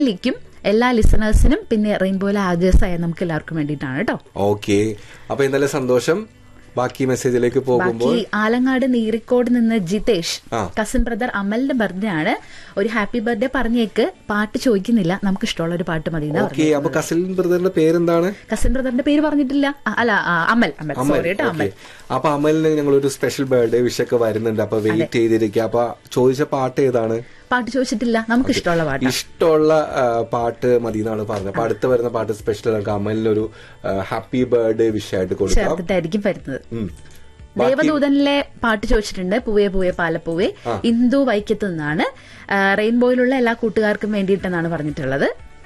ലിക്കും എല്ലാ ലിസണേഴ്സിനും പിന്നെ റെയിൻബോയിലെ ആജേഴ്സായ നമുക്ക് എല്ലാവർക്കും വേണ്ടിയിട്ടാണ് കേട്ടോ ഓക്കെ അപ്പൊ എന്തായാലും സന്തോഷം ബാക്കി മെസ്സേജിലേക്ക് പോകുമ്പോൾ ബാക്കി ആലങ്ങാട് നീറിക്കോട് നിന്ന് ജിതേഷ് ആ. കസിൻ ബ്രദർ അമലിന്റെ ബർത്ത്ഡേ ആണ് ഒരു ഹാപ്പി ബർത്ത്ഡേ പറഞ്ഞേക്ക് പാട്ട് ചോദിക്കുന്നില്ല നമുക്ക് ഇഷ്ടമുള്ള ഒരു പാട്ട് മതി എന്നാ ഓക്കെ അപ്പൊ കസിൻ ബ്രദറിന്റെ പേരെന്താണ് കസിൻ ബ്രദറിന്റെ പേര് പറഞ്ഞിട്ടില്ല ആ, അല്ല ആ, അമൽ അമൽ അമൽ സോറി കേട്ടോ ഓക്കെ അമൽ അപ്പൊ അമലിന് ഞങ്ങൾ ഒരു സ്പെഷ്യൽ ബർത്ത്ഡേ വിഷ് ഒക്കെ വരുന്നുണ്ട് അപ്പൊ വെയിറ്റ് ചെയ്തിരിക്കുക അപ്പൊ ചോദിച്ച പാട്ട് ഏതാണ് പാട്ട് ചോദിച്ചിട്ടില്ല നമുക്ക് ഇഷ്ടമുള്ള പാട്ട് ഇഷ്ടമുള്ള ആ, പാട്ട് മതി എന്നാണ് പറഞ്ഞത് അപ്പൊ അടുത്ത് വരുന്ന പാട്ട് സ്പെഷ്യൽ നമുക്ക് അമലിനൊരു ഹാപ്പി ബർത്ത്ഡേ വിഷ് ആയിട്ട് കൊടുക്കാം ചേർത്തിട്ടായിരിക്കും വരുന്നത് ഉം. ദേവദൂതനിലെ പാട്ട് ചോദിച്ചിട്ടുണ്ട് പൂവേ പൂവേ പാലപ്പൂവേ ഇന്ദു വൈക്കത്ത് നിന്നാണ് ആ, റെയിൻബോയിലുള്ള എല്ലാ കൂട്ടുകാർക്കും വേണ്ടിയിട്ടെന്നാണ് പറഞ്ഞിട്ടുള്ളത്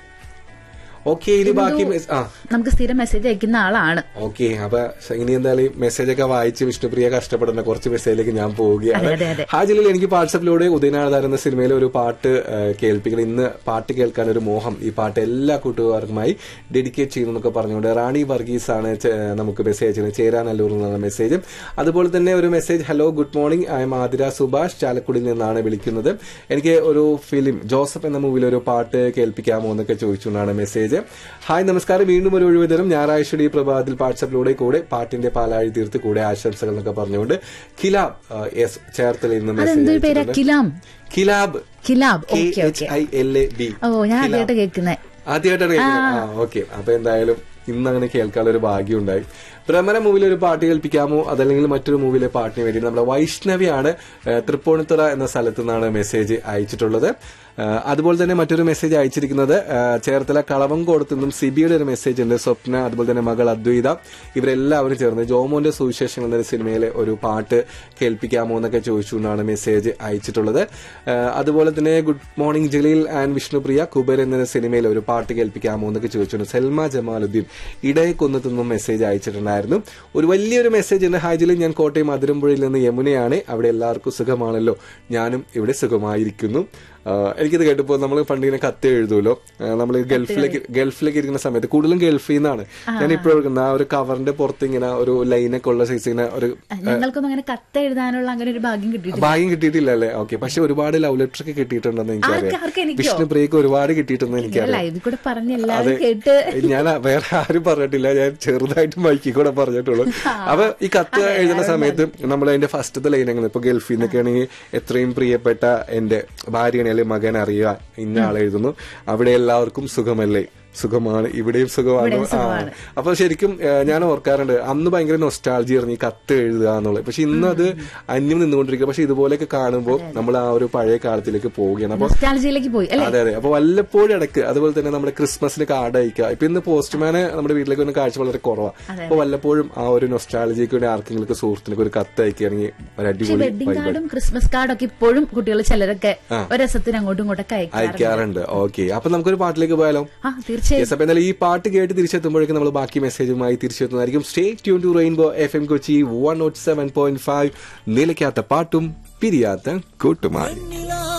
ഓക്കെ ഇനി ബാക്കി മെസ്- ആ നമുക്ക് സ്ഥിരം മെസ്സേജ് അയക്കുന്ന ആളാണ് ഓക്കെ അപ്പൊ ഇനി എന്തായാലും മെസ്സേജ് ഒക്കെ വായിച്ച് വിഷ്ണുപ്രിയ കഷ്ടപ്പെടുന്ന കുറച്ച് മെസ്സേജിലേക്ക് ഞാൻ പോവുകയാണ് അതെ, അതെ, അതെ. ഹാജിലിൽ എനിക്ക് വാട്സപ്പിലൂടെ ഉദയനാധാർ എന്ന സിനിമയിലെ ഒരു പാട്ട് ആ, കേൾപ്പിക്കണം ഇന്ന് പാട്ട് കേൾക്കാൻ ഒരു മോഹം ഈ പാട്ട് എല്ലാ കൂട്ടുകാർക്കുമായി ഡെഡിക്കേറ്റ് ചെയ്യുന്നു എന്നൊക്കെ പറഞ്ഞുകൊണ്ട് റാണി വർഗീസ് ആണ് ചെ- നമുക്ക് മെസ്സേജ് അയച്ചത് ചേരാനല്ലൂർ എന്നുള്ള മെസ്സേജും അതുപോലെ തന്നെ ഒരു message hello good morning I'm Athira Subhash ചാലക്കുടിയിൽ നിന്നാണ് വിളിക്കുന്നത് എനിക്ക് ഒരു ഫിലിം ജോസഫ് എന്ന മൂവിയിൽ ഒരു പാട്ട് കേൾപ്പിക്കാമോ എന്നൊക്കെ ചോദിച്ചുകൊണ്ടാണ് മെസ്സേജ് ഹായ് നമസ്കാരം വീണ്ടും ഒരു ഒഴിവ് തരും ഞായറാഴ്ചയുടെ ഈ പ്രഭാതത്തിൽ വാട്സപ്പിലൂടെ കൂടെ പാട്ടിന്റെ പാലാഴി തീർത്ത് കൂടെ ആശംസകൾ എന്നൊക്കെ പറഞ്ഞുകൊണ്ട് കിലാബ് ആ, എസ് ചേർത്തലയിൽ നിന്ന് മെസ്സേജ് അതെന്തൊരു പേരാ അയച്ചിട്ടുണ്ട്. കിലാം കിലാബ് കിലാബ് K okay H okay I L A B ഓ ഞാൻ ആദ്യമായിട്ട് കേൾക്കുന്നേ ആദ്യമായിട്ടാണ് കേൾക്കുന്നത് ആ ഓക്കെ അപ്പൊ എന്തായാലും ഇന്ന് അങ്ങനെ കേൾക്കാനുള്ള ഒരു ഭാഗ്യം ഉണ്ടായി ഭ്രമര മൂവിലെ ഒരു പാട്ട് കേൾപ്പിക്കാമോ അതല്ലെങ്കിൽ മറ്റൊരു മൂവിലെ പാട്ടിന് വേണ്ടി നമ്മുടെ വൈഷ്ണവിയാണ് ഏഹ്, തൃപ്പൂണിത്തുറ എന്ന സ്ഥലത്തു നിന്നാണ് മെസ്സേജ് അയച്ചിട്ടുള്ളത് ഏഹ്, അതുപോലെ തന്നെ മറ്റൊരു മെസ്സേജ് അയച്ചിരിക്കുന്നത് ഏഹ്, ചേർത്തല കളവങ്കോടത്തു നിന്നും സിബിയുടെ ഒരു മെസ്സേജ് ഉണ്ട് സ്വപ്ന അതുപോലെ തന്നെ മകൾ അദ്വൈത ഇവരെല്ലാവരും ചേർന്ന് ജോമോന്റെ സുവിശേഷങ്ങൾ എന്ന സിനിമയിലെ ഒരു പാട്ട് കേൾപ്പിക്കാമോ എന്നൊക്കെ ചോദിച്ചുകൊണ്ടാണ് മെസ്സേജ് അയച്ചിട്ടുള്ളത് ഏഹ്, അതുപോലെ തന്നെ good morning Jaleel and Vishnupriya Kuber എന്ന സിനിമയിലെ ഒരു പാട്ട് കേൾപ്പിക്കാമോ എന്നൊക്കെ ചോദിച്ചിട്ടുണ്ട് സെൽമ ജമാലുദ്ദീൻ ഇടയക്കുന്നത്തു നിന്നും മെസ്സേജ് അയച്ചിട്ടുണ്ടായിരുന്നു ഒരു വലിയൊരു മെസ്സേജ് ഉണ്ട് ഹായ് ജലീൽ ഞാൻ കോട്ടയം അതിരമ്പുഴയിൽ നിന്ന് യമുനയാണ് അവിടെ എല്ലാവർക്കും സുഖമാണല്ലോ ഞാനും ഇവിടെ സുഖമായിരിക്കുന്നു ആഹ് എനിക്കിത് കേട്ടപ്പോൾ നമ്മൾ പണ്ടിങ്ങനെ കത്ത് എഴുതുമല്ലോ നമ്മൾ ഗൾഫിലേക്ക് ഗൾഫിലേക്ക് ഇരിക്കുന്ന സമയത്ത് കൂടുതലും ഗൾഫിൽ നിന്നാണ് ഞാൻ ഇപ്പോഴും ആ ഒരു കവറിന്റെ പുറത്ത് ഇങ്ങനെ ഒരു ലൈനൊക്കെ ഉള്ള സൈസ് ഇങ്ങനെ ഒരു ഞങ്ങൾക്കൊന്നും അങ്ങനെ കത്ത് എഴുതാനുള്ള അങ്ങനെ ഒരു ഭാഗ്യം കിട്ടിയിട്ടില്ല ഭാഗ്യം കിട്ടിയിട്ടില്ല അല്ലേ ഓക്കെ പക്ഷെ ഒരുപാട് ലവ് ലെറ്റർ ഒക്കെ കിട്ടിയിട്ടുണ്ടെന്ന് ആർക്ക് ആർക്ക് എനിക്കറിയാം എനിക്കോ? വിഷ്ണുപ്രിയക്ക് ഒരുപാട് കിട്ടിയിട്ടുണ്ടെന്ന് എനിക്കറിയാം ലൈവിൽ കൂടെ പറഞ്ഞ് എല്ലാവരും കേട്ട് ഞാൻ വേറെ ആരും പറഞ്ഞിട്ടില്ല ഞാൻ ചെറുതായിട്ട് മൈക്കി കൂടെ പറഞ്ഞിട്ടുള്ളൂ അപ്പൊ ഈ കത്ത് എഴുതുന്ന സമയത്ത് നമ്മൾ അതിന്റെ ഫസ്റ്റത്തെ ലൈൻ എങ്ങനെ ഇപ്പൊ ഗൾഫിൽ നിന്നൊക്കെ ആണെങ്കിൽ എത്രയും പ്രിയപ്പെട്ട എന്റെ ഭാര്യനെ അല്ലെങ്കിൽ മകൻ അറിയുക ഇന്ന ആൾ എഴുതുന്നു അവിടെ എല്ലാവർക്കും സുഖമല്ലേ സുഖമാണ് ഇവിടെയും സുഖമാണ് ഇവിടെയും ആ സുഖമാണ്. അപ്പൊ ശരിക്കും ഏഹ്, ഞാൻ ഓർക്കാറുണ്ട് അന്ന് ഭയങ്കര നൊസ്റ്റാൾജി ആയിരുന്നു ഈ കത്ത് എഴുതുക എന്നുള്ളത് പക്ഷെ ഇന്ന് അത് അന്യം നിന്നുകൊണ്ടിരിക്കുക പക്ഷെ ഇതുപോലെയൊക്കെ കാണുമ്പോൾ നമ്മൾ ആ ഒരു പഴയ കാലത്തിലേക്ക് പോവുകയാണ് അപ്പൊ നൊസ്റ്റാൾജിയിലേക്ക് പോയി അല്ലെ അതെ അതെ അപ്പൊ വല്ലപ്പോഴും ഇടയ്ക്ക് അതുപോലെ തന്നെ നമ്മുടെ ക്രിസ്മസിന് കാർഡ് അയക്കുക ഇപ്പൊ ഇന്ന് പോസ്റ്റ്മാന് നമ്മുടെ വീട്ടിലേക്ക് വന്ന കാഴ്ച വളരെ കുറവാണ് അപ്പൊ വല്ലപ്പോഴും ആ ഒരു നൊസ്റ്റാളജിക്ക് വേണ്ടി ആർക്കെങ്കിലും സുഹൃത്തിനൊക്കെ ഒരു കത്ത് അയക്കുകയാണെങ്കിൽ ഒരു അടിപൊളി വെഡിങ് vibe കാർഡും ക്രിസ്മസ് കാർഡും ഒക്കെ ഇപ്പോഴും കുട്ടികൾ ചിലരൊക്കെ ഒരു രസത്തിന് അങ്ങോട്ടും ഇങ്ങോട്ടൊക്കെ അയക്കാറുണ്ട് അയക്കാറുണ്ട് ഓക്കെ അപ്പൊ നമുക്കൊരു പാട്ടിലേക്ക് പോയാലോ ആ തീർച്ചയായും യെസ് അപ്പൊ എന്തായാലും ഈ പാട്ട് കേട്ട് തിരിച്ചെത്തുമ്പോഴേക്കും നമ്മൾ ബാക്കി മെസ്സേജുമായി തിരിച്ചെത്തുന്നതായിരിക്കും stay tune to Rainbow F M Kochi one nought seven point five നിലയ്ക്കാത്ത പാട്ടും പിരിയാത്ത കൂട്ടുമായി നിലാ